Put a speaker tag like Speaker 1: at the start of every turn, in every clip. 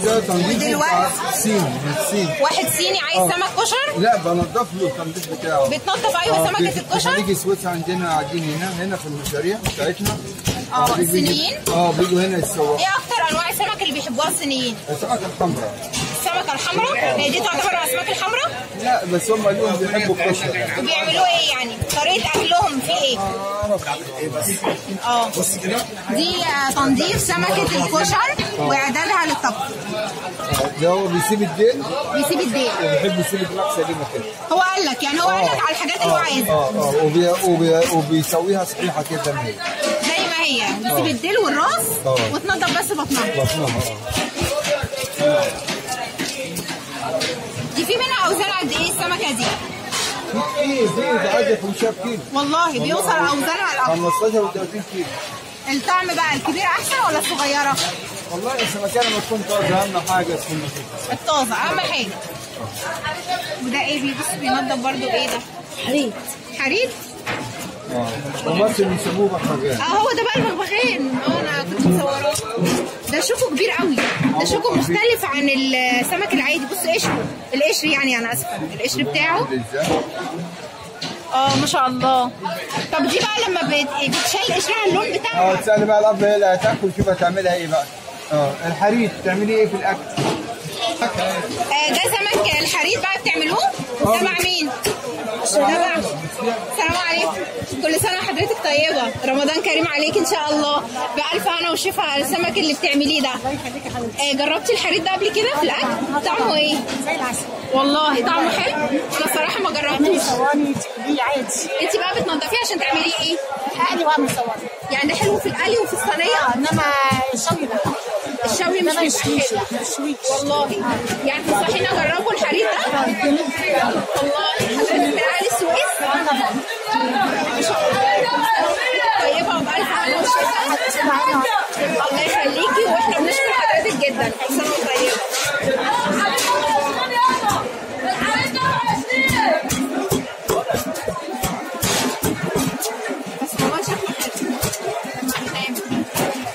Speaker 1: ده تنظيف
Speaker 2: ودلوقتي؟
Speaker 1: صيني من الصين
Speaker 2: واحد صيني عايز
Speaker 1: آه.
Speaker 2: سمك كشر
Speaker 1: لا بنضف له التنظيف بتاعه
Speaker 2: بتنضف ايوه سمكه الكشر
Speaker 1: بيجي سويس عندنا قاعدين هنا هنا في المشاريع بتاعتنا
Speaker 2: اه
Speaker 1: بيجي-
Speaker 2: الصينيين
Speaker 1: اه بيجوا هنا يتسوقوا
Speaker 2: ايه اكتر انواع السمك اللي بيحبوها الصينيين
Speaker 1: السمكة الحمراء
Speaker 2: السمكه الحمراء هي دي تعتبر الاسماك الحمراء
Speaker 1: لا بس هم لهم بيحبوا الكشر يعني
Speaker 2: وبيعملوا ايه يعني طريقه اكلهم في ايه اه دي آه، تنظيف سمكه الكشر واعدادها للطبخ
Speaker 1: ده هو بيسيب الديل
Speaker 2: بيسيب الديل
Speaker 1: وبيحب يسيب الدماغ سليمة كده
Speaker 2: هو قال لك يعني هو قال لك على الحاجات اللي هو عايزها
Speaker 1: اه اه وبي وبي وبيسويها صحيحة كده زي ما هي
Speaker 2: زي ما هي بيسيب الديل والراس
Speaker 1: آه.
Speaker 2: وتنضف بس بطنها
Speaker 1: بطنها اه
Speaker 2: دي في منها اوزان قد ايه السمكه دي
Speaker 1: في في عادة 15 كيلو
Speaker 2: والله بيوصل اوزانها الاكتر
Speaker 1: 15 و 30 كيلو
Speaker 2: الطعم بقى الكبير احسن ولا الصغيره
Speaker 1: والله السمكة لما تكون طازة أهم حاجة تكون نظيفة
Speaker 2: الطازه اهم حاجه وده ايه بيبص بينضف برضو ايه ده حريد حريد
Speaker 1: اه ومصر بيسموه بحرجان
Speaker 2: اه هو ده بقى البغبغان اه انا كنت مصوراه ده شوكه كبير قوي ده شوكه مختلف عن السمك العادي بص قشره القشر يعني انا اسفه القشر بتاعه
Speaker 1: ازاي؟
Speaker 2: اه ما شاء الله طب دي بقى لما بت- بتشال قشرها اللون
Speaker 1: اه
Speaker 2: بتاعها
Speaker 1: تسألي بقى الأب هي اللي هتاكل شوف هتعملها إيه بقى اه الحريق تعملي إيه في الأكل؟
Speaker 2: آه ده سمك الحرير بقى بتعملوه تبع مين؟ تبع السلام عليكم كل سنه وحضرتك طيبه رمضان كريم عليك ان شاء الله بالف هنا وشفا على السمك اللي بتعمليه ده آه جربتي الحرير ده قبل كده في الاكل طعمه ايه
Speaker 3: زي العسل
Speaker 2: والله طعمه حلو انا الصراحه ما جربتوش
Speaker 3: صواني تقليه عادي
Speaker 2: انت بقى بتنضفيه عشان تعمليه ايه
Speaker 3: عادي واعمل صواني
Speaker 2: يعني ده حلو في القلي وفي الصينيه
Speaker 3: انما الشوي لا
Speaker 2: الشوي مش
Speaker 3: انما
Speaker 2: بيبقى
Speaker 3: يشويش
Speaker 2: حلو
Speaker 3: لا يشويش
Speaker 2: والله يعني تنصحيني اجربه الحرير ده والله حضرتك من اهل السويس ما شاء الله طيبه وبألف هنا وشفا الله يخليكي واحنا بنشكر حضرتك جدا كل سنه وانت طيبه بس والله شكله حلو تمام.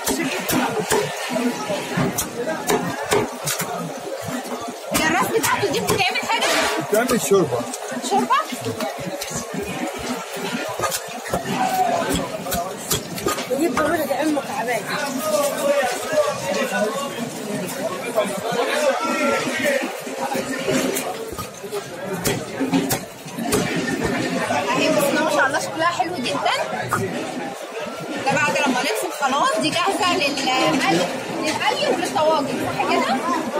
Speaker 2: هي الراس بتاعته دي بتتعمل حاجه
Speaker 1: تعمل شوربة
Speaker 2: شوربه
Speaker 3: يجيب ولد امك عباد
Speaker 2: اهي بسم الله ما شاء الله شكلها حلو جدا ده بعد لما نغسل خلاص دي جاهزه للقلي للقلي وللطواجن صح كده؟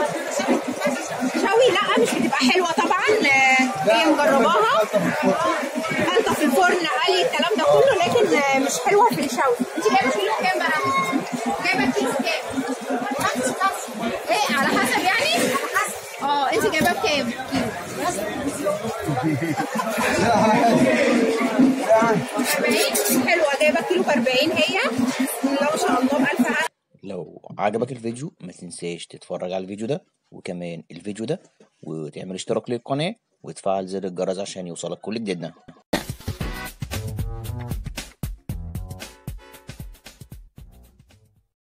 Speaker 2: شوي لا مش بتبقى حلوه طبعا آه، هي مجرباها خلطه في الفرن قلي الكلام ده كله لكن آه، مش حلوه في الشوي انت جايبه كيلو كام بقى؟ جايبه كيلو كام؟ ايه على حسب يعني؟ اه انت جايبه بكام؟
Speaker 1: لا عادي يعني
Speaker 2: 40 حلوه جايبه كيلو ب 40 هي بسم الله ما شاء الله بألف عافية
Speaker 4: لو عجبك الفيديو ما تنساش تتفرج على الفيديو ده وكمان الفيديو ده وتعمل اشتراك للقناة وتفعل زر الجرس عشان يوصلك كل جديدنا